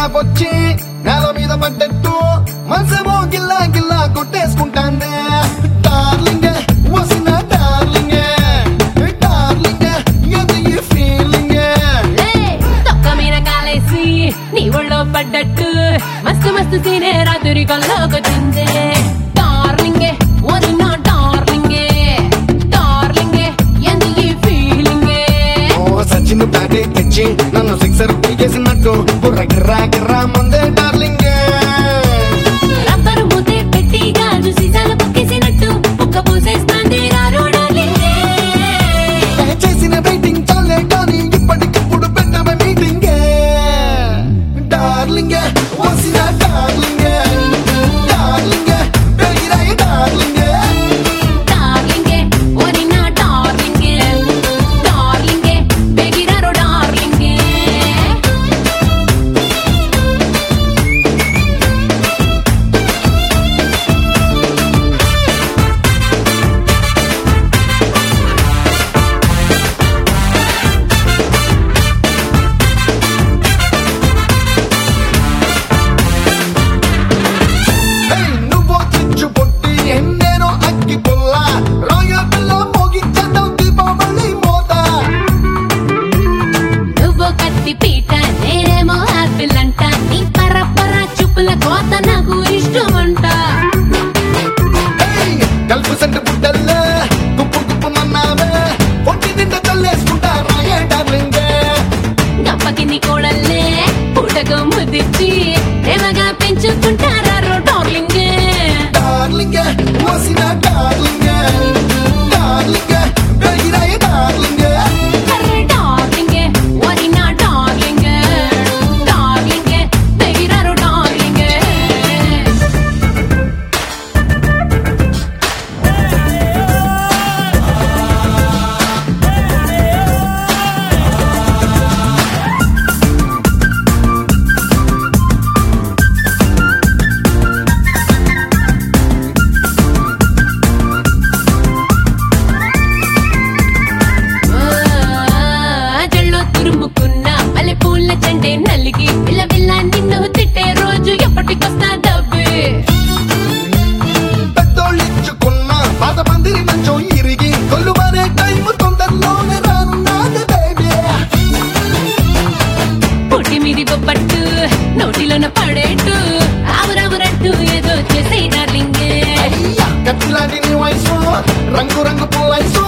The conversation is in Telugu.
గ్యాప్ వచ్చి నేల మీద పడ్డట్టు మనసేమో గిల్లా గిల్లా కొట్టేసుకుంటాందే డార్లింగ్ వసిన డార్లింగ్ డార్లింగ్ ఇది ఈ ఫీలింగ్ లే, తొక్క మీద కాలేసి నీ ఒళ్ళో పడ్డట్టు మస్తు మస్తు సీనే రాత్రి కల్లోకొచ్చిందే డార్లింగే ఓరి నా డార్లింగే డార్లింగే ఎందు ఈ ఫీలింగే ఓ సచిన్ బ్యాటే తెచ్చి నన్ను సిక్సర్ పీకేసినట్టు బుర్ర గిర్రా గిర్రా మందే డార్లింగ్ రబ్బరు మూతే పెట్టి గాజు సీసాలు పొక్కేసినట్టు పుక్క పూసేస్తాంది రారో డార్లింగే చేసిన వెయిటింగ్ చాలే కానీ ఇప్పటికిప్పుడు పెట్టమే మీటింగ్ డార్లింగ్ వసిన డార్లింగ్ డార్లింగ్ పెరిగిరాయి డార్లింగ్ డార్లింగే ఓరి నా డార్లింగే డార్లింగే బెగిరారో డార్లింగే ఏయ్, నువ్వో చిచ్చు పొట్టి ఎన్నేనో అక్కి పుల్ల రాయల్ పిల్ల మోగించేద్దాం దీపావళి మోత నువ్వు కత్తి పీట నేనేమో ఆపిల్ అంట నీ పరపర చూపుల కోత నాకు ఇష్టమంట ఏయ్, కలుపు సంటి బుడ్డల్లే గుప్పు గుప్పు మన్నావే పొట్టి నిండా చల్లేసుకుంటా రాయే డార్లింగ్ గప్పకి నీ కోడల్లే పూటకు ముదిచ్చి ప్రేమగా పెంచుకుంటారా డార్లింగ్ డార్లింగ్ వసిన డార్లింగ్ డార్లింగ్ పెరిగిరాయి డార్లింగ్ అరే డార్లింగ్ ఓరి నా డార్లింగ్ డార్లింగ్ బెగిరారు డార్లింగ్ జల్లో తురుముకున్న మల్లె పూల చంటే నలిగి పిల్ల పిల్ల నిన్ను తిట్టే రోజు ఎప్పటికొస్తా డబ్బే పెద్దోళ్ళిచ్చుకున్న పాత పందిరి మంచం ఇరిగి కొల్లు మరే టైం తొందరలోనే రానున్నది బేబీ పొట్టి మీది బొబ్బట్టు నోటిలోన పడేట్టు ఆవురావురంటూ ఏదో చేసే డార్లింగ్ కత్తిలాంటి నీ వయసు రంగు రంగు పుల్లైసు